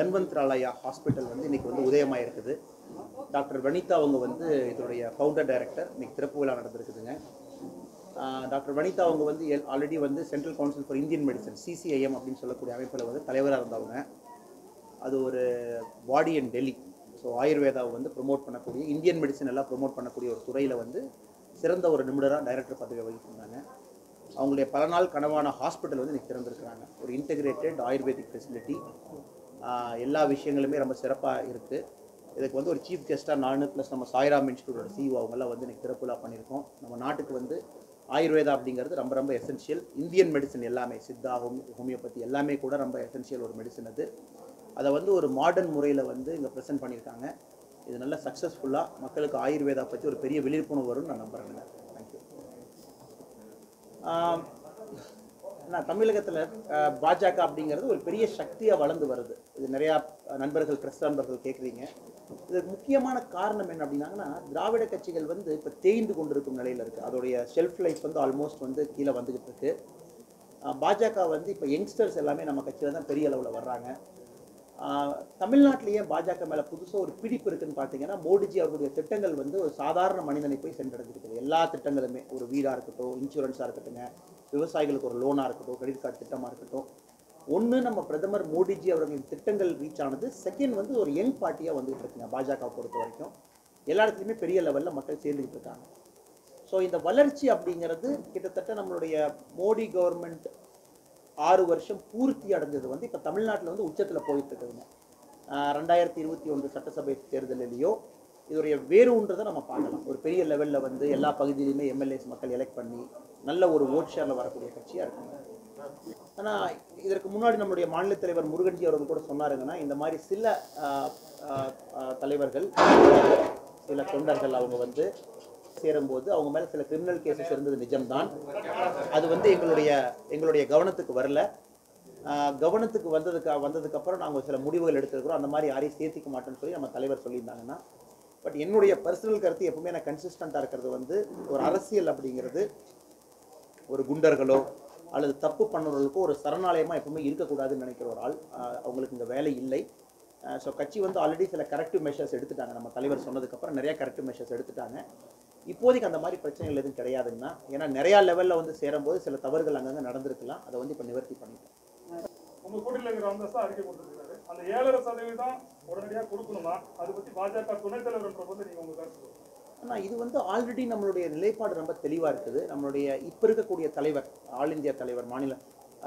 தன்வந்த்ராலயா hospital வந்து இன்னைக்கு வந்து உதயமாக இருக்குது டாக்டர் வனிதா அவங்க வந்து இதோடைய ஃபவுண்டர் டைரக்டர் இன்னைக்கு திறப்பு விழா நடந்திருக்குதுங்க ஆஹ் டாக்டர் வனிதா அவங்க வந்து ஆல்ரெடி வந்து central council for Indian medicine CCIM அப்படின்னு சொல்லக்கூடிய அமைப்பில் வந்து தலைவராக இருந்தவங்க அது ஒரு பாடி அண்ட் டெல்லி ஸோ ஆயுர்வேதாவை வந்து ப்ரொமோட் பண்ணக்கூடிய இந்தியன் மெடிசன் எல்லாம் ப்ரொமோட் பண்ணக்கூடிய ஒரு துறையில் வந்து சிறந்த ஒரு நிபுணராக டைரக்டர் பதவி வகிச்சிருந்தாங்க அவங்களுடைய பல நாள் கனவான ஹாஸ்பிட்டல் வந்து இன்னைக்கு திறந்திருக்கிறாங்க ஒரு இன்டெகிரேட்டட் ஆயுர்வேதிக் ஃபெசிலிட்டி எல்லா விஷயங்களுமே ரொம்ப சிறப்பாக இருக்குது இதுக்கு வந்து ஒரு சீஃப் கெஸ்ட்டாக நான் ப்ளஸ் நம்ம சாய்ராம் இன்ஸ்டியூட்டோட சிஇஓ அவங்கெல்லாம் வந்து இன்னைக்கு திறப்புலா பண்ணியிருக்கோம் நம்ம நாட்டுக்கு வந்து ஆயுர்வேதா அப்படிங்கிறது ரொம்ப ரொம்ப எசென்ஷியல் இந்தியன் மெடிசன் எல்லாமே சித்தா ஹோமி ஹோமியோபதி எல்லாமே கூட ரொம்ப எசென்ஷியல் ஒரு மெடிசன் அது அதை வந்து ஒரு மாடர்ன் முறையில் வந்து இங்கே ப்ரெசென்ட் பண்ணியிருக்காங்க இது நல்ல சக்ஸஸ்ஃபுல்லாக மக்களுக்கு ஆயுர்வேதா பற்றி ஒரு பெரிய விழிப்புணர்வு வரும்னு நான் நம்புறேங்க தேங்க்யூ நான் தமிழகத்தில் பாஜக அப்படிங்கிறது ஒரு பெரிய சக்தியாக வளர்ந்து வருது இது நிறையா நண்பர்கள் பிரஸ் நண்பர்கள் கேட்குறீங்க இதுக்கு முக்கியமான காரணம் என்ன அப்படின்னாங்கன்னா திராவிட கட்சிகள் வந்து இப்போ தேய்ந்து கொண்டிருக்கும் நிலையில் இருக்குது அதோடைய ஷெல்ஃப் லைஃப் வந்து ஆல்மோஸ்ட் வந்து கீழே வந்துக்கிட்டு இருக்கு அஹ் பாஜக வந்து இப்போ யங்ஸ்டர்ஸ் எல்லாமே நம்ம கட்சியில் தான் பெரிய அளவில் வர்றாங்க ஆஹ் தமிழ்நாட்டிலேயே பாஜக மேலே புதுசாக ஒரு பிடிப்பு இருக்குன்னு பார்த்தீங்கன்னா மோடிஜி அவருடைய திட்டங்கள் வந்து ஒரு சாதாரண மனிதனை போய் சென்றடைஞ்சிருக்குது எல்லா திட்டங்களுமே ஒரு வீடாக இருக்கட்டும் இன்சூரன்ஸாக இருக்கட்டுங்க விவசாயிகளுக்கு ஒரு லோனாக இருக்கட்டும் கிரெடிட் கார்டு திட்டமாக இருக்கட்டும் ஒன்று நம்ம பிரதமர் மோடிஜி அவர்களின் திட்டங்கள் ரீச் ஆனது செகண்ட் வந்து ஒரு யங் பார்ட்டியாக வந்துகிட்டு இருக்குங்க பாஜக பொறுத்த வரைக்கும் எல்லா இடத்துலையுமே பெரிய லெவலில் மக்கள் சேர்ந்துக்கிட்டு இருக்காங்க ஸோ இந்த வளர்ச்சி அப்படிங்கிறது கிட்டத்தட்ட நம்மளுடைய மோடி கவர்மெண்ட் ஆறு வருஷம் பூர்த்தி அடைஞ்சது வந்து இப்போ தமிழ்நாட்டில் வந்து உச்சத்தில் போயிட்டு இருக்குதுங்க ஆஹ் ரெண்டாயிரத்தி இருபத்தி ஒன்று சட்டசபை தேர்தலிலேயோ இதோடைய வேறுன்றதை நம்ம பார்க்கலாம் ஒரு பெரிய லெவலில் வந்து எல்லா பகுதியிலுமே எம்எல்ஏஸ் மக்கள் எலெக்ட் பண்ணி நல்ல ஒரு ஓட் ஷேரில் வரக்கூடிய கட்சியாக இருக்குங்க ஆனால் இதற்கு முன்னாடி நம்மளுடைய மாநில தலைவர் முருகன்ஜி அவர்கள் கூட சொன்னாருங்கன்னா இந்த மாதிரி சில ஆஹ், ஆஹ், ஆஹ், தலைவர்கள் சில தொண்டர்கள் அவங்க வந்து சேரும்போது அவங்க மேலே சில கிரிமினல் கேசஸ் இருந்தது நிஜம்தான் அது வந்து எங்களுடைய எங்களுடைய கவனத்துக்கு வரல ஆஹ், கவனத்துக்கு வந்ததுக்கு வந்ததுக்கு அப்புறம் நாங்கள் சில முடிவுகள் எடுத்திருக்கிறோம் அந்த மாதிரி யாரையும் சேர்த்திக்க மாட்டோம்னு சொல்லி நம்ம தலைவர் சொல்லியிருந்தாங்கன்னா பட் என்னுடைய பர்சனல் கருத்து எப்பவுமே நான் கன்சிஸ்டண்ட்டாக இருக்கிறது வந்து ஒரு அரசியல் அப்படிங்கிறது ஒரு குண்டர்களோ அல்லது தப்பு பண்ணவர்களுக்கோ ஒரு சரணாலயமாக எப்பவுமே இருக்கக்கூடாதுன்னு நினைக்கிற ஒரு ஆள் ஆஹ் அவங்களுக்கு இங்கே வேலை இல்லை ஸோ கட்சி வந்து ஆல்ரெடி சில கரெக்டிவ் மெஷர்ஸ் எடுத்துட்டாங்க நம்ம தலைவர் சொன்னதுக்கப்புறம் நிறைய கரெக்டிவ் மெஷர்ஸ் எடுத்துட்டாங்க இப்போதைக்கு அந்த மாதிரி பிரச்சனைகள் எதுவும் கிடையாதுங்கன்னா ஏன்னா நிறையா லெவலில் வந்து சேரும்போது சில தவறுகள் அங்கங்கே நடந்திருக்கலாம் அதை வந்து இப்போ நிவர்த்தி பண்ணிட்டோம் உங்க கூட்டணியில் இருக்கிற ராமதாஸ் தான் அறிக்கை கொடுத்திருக்காரு அந்த ஏழரை சதவீதம் உடனடியாக கொடுக்கணுமா அதை பத்தி பாஜக துணைத் தலைவர் வந்து நீங்க உங்க கருத்து சொல்லுங்க. ஆனால் இது வந்து ஆல்ரெடி நம்மளுடைய நிலைப்பாடு ரொம்ப தெளிவாக இருக்குது நம்மளுடைய இப்போ இருக்கக்கூடிய தலைவர் ஆல் இந்தியா தலைவர் மாநில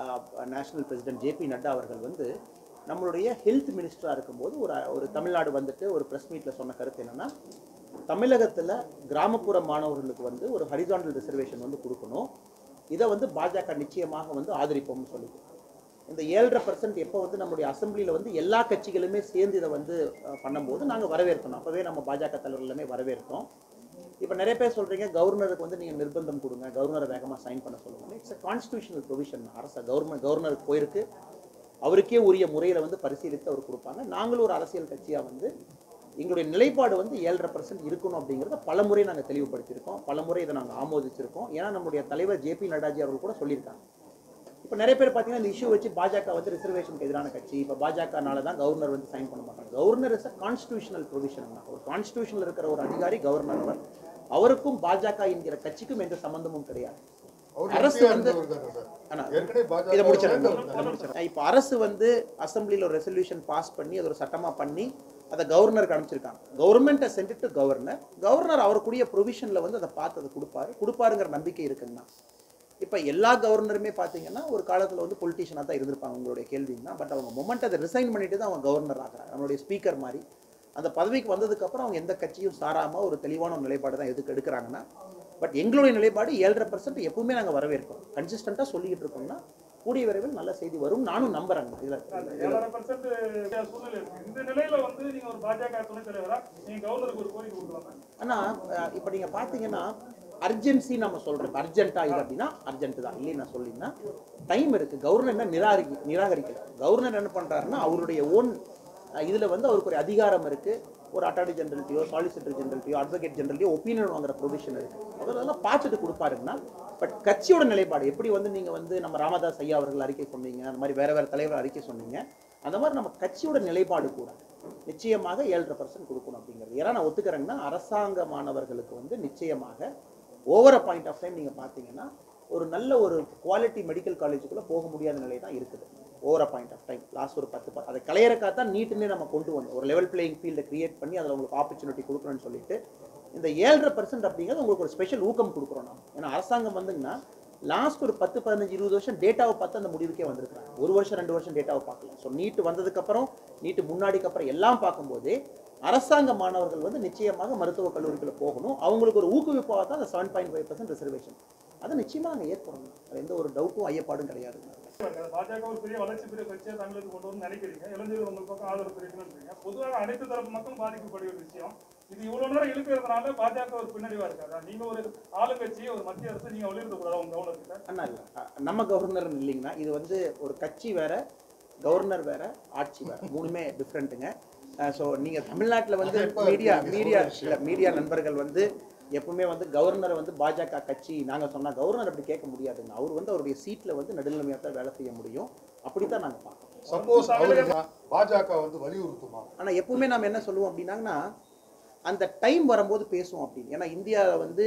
நேஷனல் பிரசிடென்ட் ஜேபி நட்டா அவர்கள் வந்து நம்மளுடைய ஹெல்த் மினிஸ்டராக இருக்கும்போது ஒரு ஒரு தமிழ்நாடு வந்துட்டு ஒரு ப்ரெஸ் மீட்டில் சொன்ன கருத்து என்னன்னா தமிழகத்தில் கிராமப்புற மாணவர்களுக்கு வந்து ஒரு ஹரிசாண்டல் ரிசர்வேஷன் வந்து கொடுக்கணும் இதை வந்து பாஜக நிச்சயமாக வந்து ஆதரிப்போம்னு சொல்லிட்டு இந்த ஏழரை பர்சன்ட் எப்போ வந்து நம்மளுடைய அசெம்பிளியில் வந்து எல்லா கட்சிகளுமே சேர்ந்து இதை வந்து அஹ், பண்ணும்போது நாங்கள் வரவேற்கணும் அப்போவே நம்ம பாஜக தலைவர் எல்லாமே வரவேற்கிறோம் இப்போ நிறைய பேர் சொல்கிறீங்க கவர்னருக்கு வந்து நீங்கள் நிர்பந்தம் கொடுங்க கவர்னரை வேகமாக சைன் பண்ண சொல்லுங்க இட்ஸ் அ கான்ஸ்டியூஷனல் ப்ரொவிஷன் அரசு கவர்மெண்ட் கவர்னருக்கு போயிருக்கு அவருக்கே உரிய முறையில் வந்து பரிசீலித்து அவர் கொடுப்பாங்க நாங்களும் ஒரு அரசியல் கட்சியாக வந்து எங்களுடைய நிலைப்பாடு வந்து ஏழரை பர்சன்ட் இருக்கணும் அப்படிங்கிறத பல முறை நாங்கள் தெளிவுபடுத்தியிருக்கோம் பல முறை இதை நாங்கள் ஆமோதிச்சிருக்கோம் ஏன்னா நம்முடைய தலைவர் ஜேபி நட்டாஜி அவர்கள் கூட சொல்லியிருக்காங்க இப்போ நிறைய பேர் பார்த்தீங்கன்னா இந்த இஷ்யூ வச்சு பாஜக வந்து ரிசர்வேஷனுக்கு எதிரான கட்சி இப்போ பாஜகனால தான் கவர்னர் வந்து சைன் பண்ண மாட்டாங்க governor is a constitutional provision தான் ஒரு கான்ஸ்டியூஷனில் இருக்கிற ஒரு அதிகாரி கவர்னர் அவர் அவருக்கும் பாஜக என்கிற கட்சிக்கும் எந்த சம்பந்தமும் கிடையாது அவர் அரசு எம்பியா வந்து இருந்தவர் தானே சார்? ஆனா, ஏற்கனவே பாஜக இதை முடிச்சிடறேன் இருந்தவர் இதை தானே? முடிச்சிடறேன். இப்போ அரசு வந்து அசெம்பிளியில் ஒரு ரெசல்யூஷன் பாஸ் பண்ணி அது ஒரு சட்டமா பண்ணி அதை கவர்னருக்கு அனுப்பிச்சிருக்காங்க கவர்மெண்ட்டை சென்ட் டு கவர்னர் கவர்னர் அவருக்குரிய ப்ரொவிஷனில் வந்து அதை பார்த்து அதை கொடுப்பாரு கொடுப்பாருங்கிற நம்பிக்கை இருக்குங்கண்ணா இப்போ எல்லா கவர்னருமே பார்த்தீங்கன்னா ஒரு காலத்தில் வந்து பொலிட்டிஷியனாக தான் இருந்திருப்பாங்க உங்களுடைய கேள்வின்னா பட் அவங்க மொமெண்ட் அதை ரிசைன் பண்ணிட்டு தான் அவங்க கவர்னர் ஆகிறாங்க நம்மளுடைய ஸ்பீக்கர் மாதிரி அந்த பதவிக்கு வந்ததுக்கப்புறம் அவங்க எந்த கட்சியும் சாராமல் ஒரு தெளிவான ஒரு நிலைப்பாடு தான் எதுக்கு எடுக்கிறாங்கன்னா பட் எங்களுடைய நிலைப்பாடு ஏழரை பர்சன்ட் எப்பவுமே நாங்கள் வரவேற்கிறோம் கன்சிஸ்டண்ட்டாக சொல்லிக்கிட்டு இருக்கோம்னா கூடிய விரைவில் நல்ல செய்தி வரும் நானும் நம்புறேங்க அந்த இதில் ஏழரை பர்சன்ட் சூழ்நிலை இருக்கு இந்த நிலையில வந்து நீங்க ஒரு பாஜக துணைத் தலைவரா நீங்க கவர்னருக்கு ஒரு கோரிக்கை கொடுக்கலாமா ஆனால் இப்போ நீங்கள் பார்த்தீங்கன்னா அர்ஜென்சி நம்ம சொல்கிறோம் இப்போ அர்ஜென்ட்டா இது அப்படின்னா அர்ஜென்ட் தான் இல்லைன்னு நான் சொல்லிங்கன்னா டைம் இருக்குது கவர்னர் என்ன நிராகரி நிராகரிக்கல கவர்னர் என்ன பண்ணுறாருன்னா அவருடைய ஓன் இதில் வந்து அவருக்கு ஒரு அதிகாரம் இருக்குது ஒரு அட்டார்னி ஜெனரல்ட்டியோ சாலிசிட்டர் ஜெனரல்ட்டியோ அட்வொகேட் ஜெனரல்ட்டியோ ஒப்பீனியன் வாங்குற ப்ரொவிஷன் இருக்குது அவர் அதெல்லாம் பார்த்துட்டு கொடுப்பாருன்னா பட் கட்சியோட நிலைப்பாடு எப்படி வந்து நீங்கள் வந்து நம்ம ராமதாஸ் ஐயா அவர்கள் அறிக்கை சொன்னீங்க அந்த மாதிரி வேற வேற தலைவர் அறிக்கை சொன்னீங்க அந்த மாதிரி நம்ம கட்சியோட நிலைப்பாடு கூட நிச்சயமாக ஏழரை பர்சன்ட் கொடுக்கணும் அப்படிங்கிறது ஏன்னா நான் ஒத்துக்கிறேங்கன்னா அரசாங்க மாணவர்களுக்கு வந்து நிச்சயமாக ஓவர பாயிண்ட் ஆஃப் டைம் நீங்கள் பார்த்தீங்கன்னா ஒரு நல்ல ஒரு குவாலிட்டி மெடிக்கல் காலேஜுக்குள்ளே போக முடியாத நிலை தான் இருக்குது over a point of time last ஒரு பத்து ப- அதை கலையறக்கா தான் நீட்டுன்னே நம்ம கொண்டு வந்தோம் ஒரு லெவல் பிளேயிங் ஃபீல்டை கிரியேட் பண்ணி அதில் உங்களுக்கு ஆப்பர்ச்சுனிட்டி கொடுக்கணும்னு சொல்லிட்டு இந்த ஏழரை பர்சன்ட் அப்படிங்கிறது உங்களுக்கு ஒரு ஸ்பெஷல் ஊக்கம் கொடுக்குறோம் நம்ம ஏன்னா அரசாங்கம் வந்துங்கன்னா லாஸ்ட் ஒரு பத்து பதினஞ்சு இருபது வருஷம் டேட்டாவை பார்த்து அந்த முடிவுக்கே வந்திருக்காங்க ஒரு வருஷம் ரெண்டு வருஷம் டேட்டாவை பார்க்கல ஸோ நீட்டு வந்ததுக்கப்புறம் நீட்டு முன்னாடிக்கு அப்புறம் எல்லாம் பார்க்கும்போது அரசாங்க மாணவர்கள் வந்து நிச்சயமாக மருத்துவக் கல்லூரிக்குள்ள போகணும் அவங்களுக்கு ஒரு ஊக்குவிப்பாக தான் அந்த seven point five percent reservation அதை நிச்சயமாக நாங்கள் ஏற்படணும் அது எந்த ஒரு டவுட்டும் ஐயப்பாடும் கிடையாது பாஜக ஒரு பெரிய வளர்ச்சி பெரிய கட்சியை தமிழகத்துக்கு கொண்டு வந்து நினைக்கிறீங்க இளைஞர்கள் உங்கள் பக்கம் ஆதரவு தெரிவிக்கணும்ன்றீங்க பொதுவாக அனைத்து தரப்பு மக்களும் பாதிக்கக்கூடிய ஒரு விஷயம் இது இவ்வளவு நேரம் இழுக்கிறதுனால பாஜக ஒரு பின்னடைவா இருக்காதா நீங்க ஒரு ஆளுங்கட்சி ஒரு மத்திய அரசு நீங்க வலியுறுத்த கூடாது உங்க கவர்னர்கிட்ட அண்ணா இல்லை நம்ம கவர்னர் இல்லைங்கன்னா இது வந்து ஒரு கட்சி வேற கவர்னர் வேற ஆட்சி வேற மூணுமே டிஃப்ரெண்ட்டுங்க ஸோ நீங்கள் தமிழ்நாட்டில் வந்து அது எப்ப மீடியா நீங்க மீடியா சொல்ற விஷயம். இல்லை மீடியா நண்பர்கள் வந்து எப்பவுமே வந்து கவர்னரை வந்து பாஜக கட்சி நாங்கள் சொன்னால் கவர்னர் அப்படி கேட்க முடியாதுங்க அவர் வந்து அவருடைய சீட்டில் வந்து நடுநிலைமையாக தான் வேலை செய்ய முடியும் அப்படித்தான் நாங்கள் பார்க்கறோம் சப்போஸ் அவரு பாஜக வந்து வலியுறுத்துமா ஆனா எப்பவுமே நாம என்ன சொல்லுவோம் அப்படின்னாங்கன்னா அந்த டைம் வரும்போது பேசுவோம் அப்படின்னு ஏன்னா இந்தியாவில் வந்து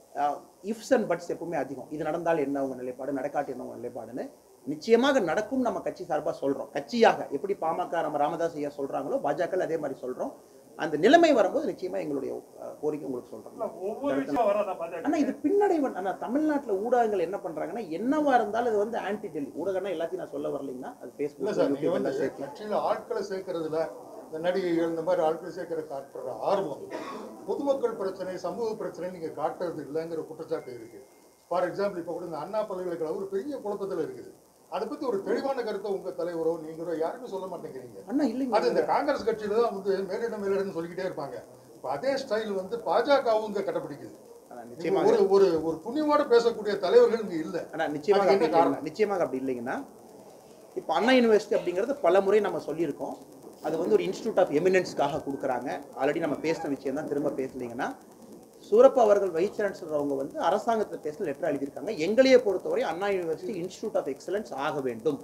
இஃப்ஸ் அண்ட் பட்ஸ் எப்பவுமே அதிகம் இது நடந்தால் என்ன உங்க நிலைப்பாடு நடக்காட்டி என்ன உங்க நிலைப்பாடுன்னு நிச்சயமாக நடக்கும் நம்ம கட்சி சார்பா சொல்றோம் கட்சியாக எப்படி பாமக நம்ம ராமதாஸ் ஐயா சொல்றாங்களோ பாஜக அதே மாதிரி சொல்றோம் அந்த நிலைமை வரும்போது நிச்சயமா எங்களுடைய அஹ், கோரிக்கை உங்களுக்கு சொல்றோம் இல்ல, ஒவ்வொரு விஷயம் வராதா பாஜக ஆனா இது பின்னடைவு ஆனா தமிழ்நாட்டுல ஊடகங்கள் என்ன பண்றாங்கன்னா என்னவா இருந்தாலும் இது வந்து ஆன்டி டெல்லி ஊடகம்னா எல்லாத்தையும் நான் சொல்ல வரலைங்கன்னா அது இல்ல சார் நீங்க ஃபேஸ்புக் வந்து யூடியூப் சேர்த்து கட்சியில ஆட்களை சேர்க்கறதுல இந்த நடிகைகள் இந்த மாதிரி ஆட்களை சேர்க்கிற காட்டுற ஆர்வம் பொதுமக்கள் பிரச்சனை சமூக பிரச்சனை நீங்க காட்டுறது இல்லைங்கிற குற்றச்சாட்டு இருக்கு ஃபார் எக்ஸாம்பிள் இப்ப கூட இந்த அண்ணா பல்கலைக்கழகம் ஒரு பெரிய குழப்பத்துல இருக்குது அதை பத்தி ஒரு தெளிவான கருத்தை உங்க தலைவரோ நீங்களோ யாருமே சொல்ல மாட்டேங்கிறீங்க அண்ணா இல்லைங்க அது இந்த காங்கிரஸ் கட்சியில தான் வந்து மேலிடம் மேலிடம் சொல்லிக்கிட்டே இருப்பாங்க இப்ப அதே ஸ்டைல் வந்து பாஜகவும் இங்க கடைபிடிக்குது ஆனா நீங்க நிச்சயமாக ஒரு ஒரு ஒரு துணிவோட பேசக்கூடிய தலைவர்கள் இங்க இல்ல ஆனா நிச்சயமாக அதுக்கு என்ன அப்படி இல்லைங்க. நிச்சயமாக அப்படி இல்லைங்கன்னா இப்போ அண்ணா யூனிவர்சிட்டி அப்படிங்கிறது பல முறை நம்ம சொல்லியிருக்கோம் அது வந்து ஒரு இன்ஸ்டியூட் ஆஃப் எமினன்ஸ்க்காக கொடுக்குறாங்க ஆல்ரெடி நம்ம பேசின விஷயம் தான் திரும்ப பேசலீங்கன்னா சூரப்பா அவர்கள் வைஸ் சான்சலர் அவங்க வந்து அரசாங்கத்தில் பேசின லெட்டர் எழுதியிருக்காங்க எங்களையே பொறுத்தவரை Anna university institute of excellence ஆக வேண்டும்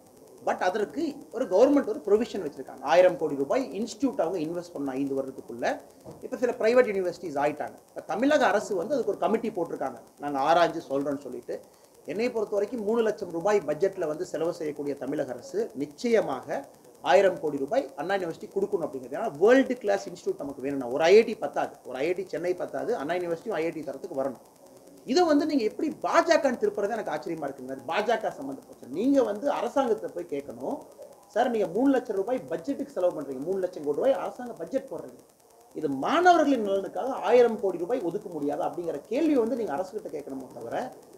பட் அதற்கு ஒரு கவர்மெண்ட் ஒரு ப்ரொவிஷன் வச்சிருக்காங்க ஆயிரம் கோடி ரூபாய் இன்ஸ்டியூட் அவங்க இன்வெஸ்ட் பண்ண ஐந்து வருடத்துக்குள்ள இப்போ சில பிரைவேட் யூனிவர்சிட்டிஸ் ஆயிட்டாங்க இப்போ தமிழக அரசு வந்து அதுக்கு ஒரு கமிட்டி போட்டிருக்காங்க நாங்கள் ஆராய்ஞ்சு சொல்கிறோன்னு சொல்லிட்டு என்னை பொறுத்த வரைக்கும் மூணு லட்சம் ரூபாய் பட்ஜெட்டில் வந்து செலவு செய்யக்கூடிய தமிழக அரசு நிச்சயமாக ஆயிரம் கோடி ரூபாய் அண்ணா யூனிவர்சிட்டி கொடுக்கணும் அப்படிங்கிறது ஏன்னா வேர்ல்டு கிளாஸ் இன்ஸ்டியூட் நமக்கு வேணும்னா ஒரு ஐஐடி பத்தாது ஒரு ஐஐடி சென்னை பத்தாது அண்ணா யூனிவர்சிட்டியும் ஐஐடி தரத்துக்கு வரணும் இதை வந்து நீங்க எப்படி பாஜகன்னு திருப்புறது எனக்கு ஆச்சரியமா இருக்குங்க அது பாஜக சம்மந்தப்பட்ட நீங்க வந்து அரசாங்கத்தை போய் கேட்கணும் சார் நீங்க மூணு லட்சம் ரூபாய் பட்ஜெட்டுக்கு செலவு பண்றீங்க மூணு லட்சம் கோடி ரூபாய் அரசாங்க பட்ஜெட் போடுறீங்க இது மாணவர்களின் நலனுக்காக ஆயிரம் கோடி ரூபாய் ஒதுக்க முடியாது அப்படிங்கிற கேள்வி வந்து நீங்க அரசு கிட்ட கேட்கணுமோ தவிர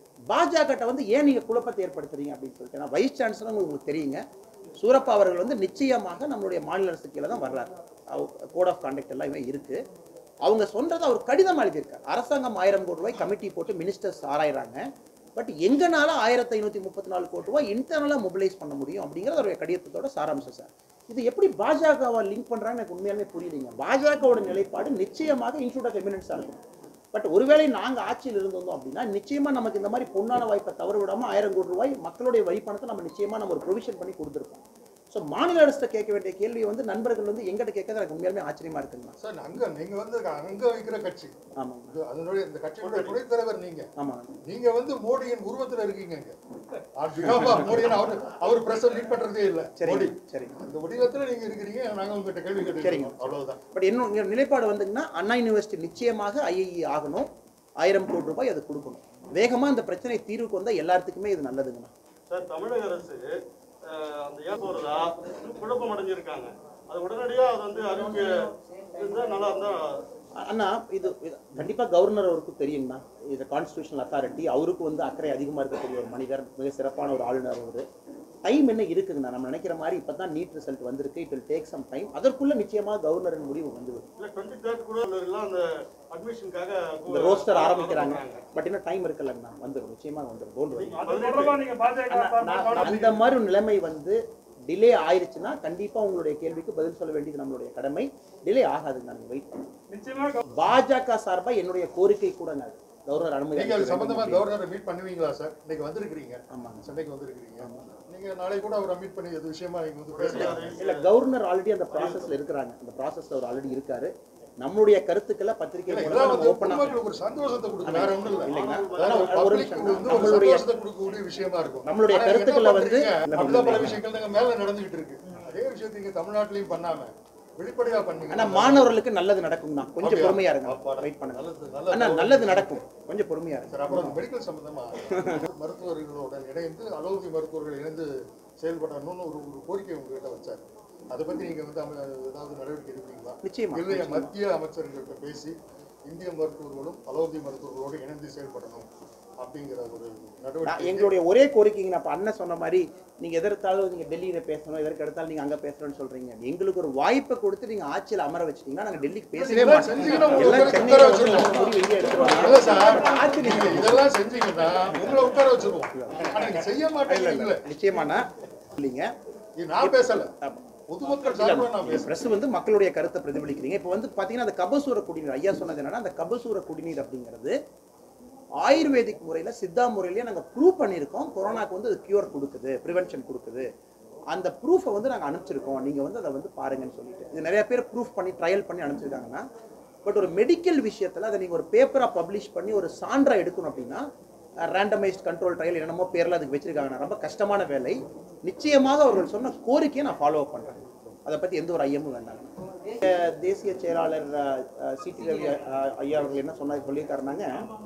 பாஜக வந்து ஏன் நீங்க குழப்பத்தை ஏற்படுத்துறீங்க அப்படின்னு சொல்லிட்டு ஏன்னா வைஸ் சான்சலர் உங்களுக்கு தெரியுங்க சூரப்பா அவர்கள் வந்து நிச்சயமாக நம்மளுடைய மாநில அரசு கீழே தான் வர்றாரு கோட் ஆஃப் கான்டக்ட் எல்லாமே இருக்கு அவங்க சொல்றதை அவர் கடிதம் எழுதியிருக்கார் அரசாங்கம் ஆயிரம் கோடி ரூபாய் கமிட்டி போட்டு மினிஸ்டர்ஸ் ஆராயிறாங்க பட் எங்கனால ஆயிரத்தி ஐநூத்தி முப்பத்தி நாலு கோடி ரூபாய் இன்டர்னலா மொபிலைஸ் பண்ண முடியும் அப்படிங்கிறது அவருடைய கடிதத்தோட சாராம்சம் சார் இது எப்படி பாஜகவை லிங்க் பண்றாங்க எனக்கு உண்மையாலுமே புரியலைங்க பாஜகவோட நிலைப்பாடு நிச்சயமாக இன்ஸ்டியூட் ஆஃப் எமினன்ஸா இருக்கும் பட் ஒருவேளை நாங்க ஆட்சியில் இருந்தோம் அப்படின்னா நிச்சயமா நமக்கு இந்த மாதிரி பொன்னான வாய்ப்பை தவற விடாம ஆயிரம் கோடி ரூபாய் மக்களுடைய வரி பணத்தை நம்ம நிச்சயமா நம்ம ஒரு ப்ரொவிஷன் பண்ணி கொடுத்துருப்போம் ஸோ மாநில அரசு கேட்க வேண்டிய கேள்வி வந்து நண்பர்கள் வந்து எங்கிட்ட கேட்கறது எனக்கு உண்மையாலுமே ஆச்சரியமா இருக்குங்க சார் அங்க நீங்க வந்து அங்க வைக்கிற கட்சி ஆமாங்க இது அதனுடைய இந்த கட்சியினுடைய துணைத் தலைவர் நீங்க ஆமாங்க நீங்க வந்து மோடியின் உருவத்துல இருக்கீங்க இங்க On behalf of மோடியின் அவர் அவர் பிரஸ் மீட் பண்றதே இல்ல சரிங்க மோடி சரிங்க அந்த வடிவத்துல நீங்க இருக்கிறீங்க நாங்க உங்ககிட்ட கேள்வி சரிங்க. கேட்டுருக்கோம் அவ்வளவுதான் பட் என்ன நிலைப்பாடு வந்துங்கன்னா அண்ணா யூனிவர்சிட்டி நிச்சயமாக ஐஐஇ ஆகணும் ஆயிரம் கோடி ரூபாய் அது கொடுக்கணும் வேகமா இந்த பிரச்சனை தீர்வுக்கு வந்தா எல்லாத்துக்குமே இது நல்லதுங்கண்ணா சார் தமிழக அரசு அஹ், அந்த ஏன் போறதா குழப்பம் அடைஞ்சிருக்காங்க அது உடனடியா அது வந்து அறிவிக்க இருந்தா நல்லா இருந்தா அண்ணா இது இது கண்டிப்பா கவர்னர் அவருக்கு தெரியுங்கண்ணா இது கான்ஸ்டியூஷனல் அத்தாரிட்டி அவருக்கு வந்து அக்கறை அதிகமா இருக்கக்கூடிய ஒரு மனிதர் மிக சிறப்பான ஒரு ஆளுநர் அவரு டைம் என்ன இருக்குங்கண்ணா நம்ம நினைக்கிற மாதிரி இப்பதான் நீட் ரிசல்ட் வந்திருக்கு it will take some time அதற்குள்ள நிச்சயமா கவர்னரின் முடிவு வந்துவிடும் இல்ல டுவெண்ட்டி தேர்ட் கூட எல்லாம் அந்த அட்மிஷனுக்காக இந்த ரோஸ்டர் ஆரம்பிக்கிறாங்க பட் இன்னும் டைம் இருக்குல்லங்கண்ணா வந்துடும் நிச்சயமா வந்துடும் டோன்ட் வரி அது தொடர்பா நீங்க பாஜக அண்ணா, சார்பா நான் கவனம் அந்த மாதிரி ஒரு நிலைமை வந்து டிலே ஆயிருச்சுன்னா கண்டிப்பா உங்களுடைய கேள்விக்கு பதில் சொல்ல வேண்டியது நம்மளுடைய கடமை டிலே ஆகாதுங்க நீங்க வெயிட் பண்ணுங்க நிச்சயமா பாஜக சார்பா என்னுடைய கோரிக்கை கூடங்க அது கவர்னர் அனுமதி நீங்க அது அளிக்க வேண்டும் சம்பந்தமா அப்படின்னு. கவர்னரை மீட் பண்ணுவீங்களா சார் இன்னைக்கு வந்திருக்கிறீங்க ஆமாங்க சென்னைக்கு வந்திருக்கிறீங்க நீங்க நாளை கூட அவரை மீட் பண்ணி இது விஷயமா நீங்க வந்து பேசலாம் இல்ல கவர்னர் ஆல்ரெடி அந்த ப்ராசஸ்ல இருக்கிறாங்க அந்த ப்ராசஸ்ல அவர் ஆல்ரெடி இருக்காரு நம்மளுடைய கருத்துக்களை பத்திரிகை இல்ல, மூலமா இதெல்லாம் நம்ம வந்து ஓப்பனா பொதுமக்களுக்கு ஒரு சந்தோஷத்தை கொடுக்கும் வேற ஒண்ணும் இல்ல இல்லைங்க அதாவது ஒரு public நிமிஷம் க்கு வந்து ஒரு நம்மளுடைய சந்தோஷத்தை கொடுக்கக்கூடிய விஷயமா இருக்கும் நம்மளுடைய ஆனா நீங்க என்ன கருத்துக்களை வந்து பண்றீங்க? இல்ல, அப்படிதான் பல இல்ல. விஷயங்கள் நாங்க மேல நடந்துகிட்டு இருக்கு அதே விஷயத்தை இங்க தமிழ்நாட்டிலையும் பண்ணாம வெளிப்படையா பண்ணீங்க ஆனா மாணவர்களுக்கு நல்லது நடக்கும் தான் கொஞ்சம் அப்படியா? பொறுமையா இருங்க அப்பாடா. வெயிட் பண்ணுங்க நல்லது நல்லது ஆனா நல்லது நடக்கும் கொஞ்சம் பொறுமையா இருங்க சார் அப்புறம் மெடிக்கல் சம்பந்தமா மருத்துவர்களுடன் இணைந்து அலோபதி மருத்துவர்கள் இணைந்து செயல்படணும்னு ஒரு ஒரு கோரிக்கை உங்ககிட்ட வச்சார் அதை பத்தி நீங்க வந்து அம- ஏதாவது நடவடிக்கை எடுப்பீங்களா நிச்சயமா இல்லையா மத்திய அமைச்சர்கள்ட்ட பேசி இந்திய மருத்துவர்களும் அலோபதி மருத்துவர்களோடு இணைந்து செயல்படணும் அப்படிங்கிற ஒரு நான் நடவடிக்கை எங்களுடைய ஒரே கோரிக்கைங்க நான் இப்ப அண்ணன் சொன்ன மாதிரி நீங்க எதற்காலும் நீங்க டெல்லியில பேசணும் எதற்கு எடுத்தாலும் நீங்க அங்க பேசணும்னு சொல்றீங்க எங்களுக்கு ஒரு வாய்ப்பை கொடுத்து நீங்க ஆட்சியில அமர வச்சிட்டீங்கன்னா நாங்க டெல்லிக்கு பேசவே இதெல்லாம் மாட்டோம் செஞ்சீங்கன்னா உங்களுக்கு எல்லாம் உட்கார சென்னையில வந்து வச்சிருவோம். நம்ம முடிவு எங்கே எடுத்துருவாங்க இல்ல சார் ஆட்சி நீங்க இதெல்லாம் செஞ்சீங்கன்னா உங்களை உட்கார வச்சிருவோம் ஆனா நீங்க செய்ய மாட்டேங்கிறீங்களே நிச்சயமாண்ணா இல்லைங்க இது நான் பேசல ஆமா. பொதுமக்கள் சார்பில் நான் பேசுறேன் பிரஸ் வந்து மக்களுடைய கருத்தை பிரதிபலிக்கிறீங்க இப்போ வந்து பாத்தீங்கன்னா அந்த கபசூர குடிநீர் ஐயா சொன்னது என்னன்னா அந்த கபசூர குடிநீர் அப்படிங்கிறது ஆயுர்வேதிக் முறையில சித்தா முறையிலேயே நாங்க ப்ரூவ் பண்ணியிருக்கோம் கொரோனாக்கு வந்து அது கியூர் கொடுக்குது ப்ரிவென்ஷன் கொடுக்குது அந்த ப்ரூஃபை வந்து நாங்க அனுப்பிச்சிருக்கோம் நீங்க வந்து அதை வந்து பாருங்கன்னு சொல்லிட்டு இது நிறைய பேர் ப்ரூஃப் பண்ணி ட்ரையல் பண்ணி அனுப்பிச்சிருக்காங்கன்னா பட் ஒரு மெடிக்கல் விஷயத்துல அதை நீங்க ஒரு பேப்பரா பப்ளிஷ் பண்ணி ஒரு சான்றா எடுக்கணும் அப்படின்னா ரேண்டமைஸ்ட் கண்ட்ரோல் ட்ரையல் என்னமோ பேர்ல அதுக்கு வச்சிருக்காங்க ரொம்ப கஷ்டமான வேலை நிச்சயமாக அவர்கள் சொன்ன கோரிக்கையை நான் ஃபாலோ அப் பண்றேன் அதை பத்தி எந்த ஒரு ஐயமும் வேண்டாம் அஹ் தேசிய செயலாளர் சிடி ரவி அஹ், ஐயா அவர்கள் என்ன சொன்னார் சொல்லியிருக்காருனாங்க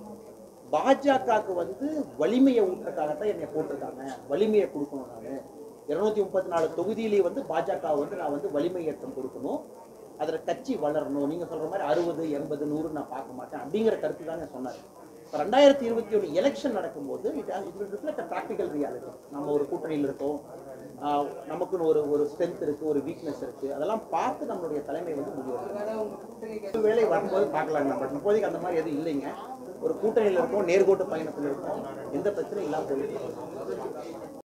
பாஜகவுக்கு வந்து வலிமையை ஊட்டுறதுக்காகத்தான் என்னை போட்டிருக்காங்க வலிமையை கொடுக்கணும் நான் இருநூத்தி முப்பத்தி நாலு தொகுதியிலேயே வந்து பாஜக வந்து நான் வந்து வலிமை ஏற்றம் கொடுக்கணும் அதில் கட்சி வளரணும் நீங்க சொல்ற மாதிரி அறுபது எண்பது நூறு நான் பார்க்க மாட்டேன் அப்படிங்கிற கருத்து தாங்க சொன்னார் இப்போ ரெண்டாயிரத்தி இருபத்தி ஒன்று எலெக்ஷன் நடக்கும்போது it it reflect practical reality நம்ம ஒரு கூட்டணியில் இருக்கோம் ஆஹ் நமக்குன்னு ஒரு ஒரு ஸ்ட்ரென்த் இருக்கு ஒரு வீக்னஸ் இருக்கு அதெல்லாம் பார்த்து நம்மளுடைய தலைமை வந்து முடிவு வேலை வரும்போது பார்க்கலாங்க பட் இப்போதைக்கு அந்த மாதிரி எதுவும் இல்லைங்க ஒரு கூட்டணியில் இருக்கோம் நேர்கோட்டு பயணத்தில் இருக்கோம் எந்த பிரச்சனையும் இல்லாமல் போயிட்டு இருக்கோம்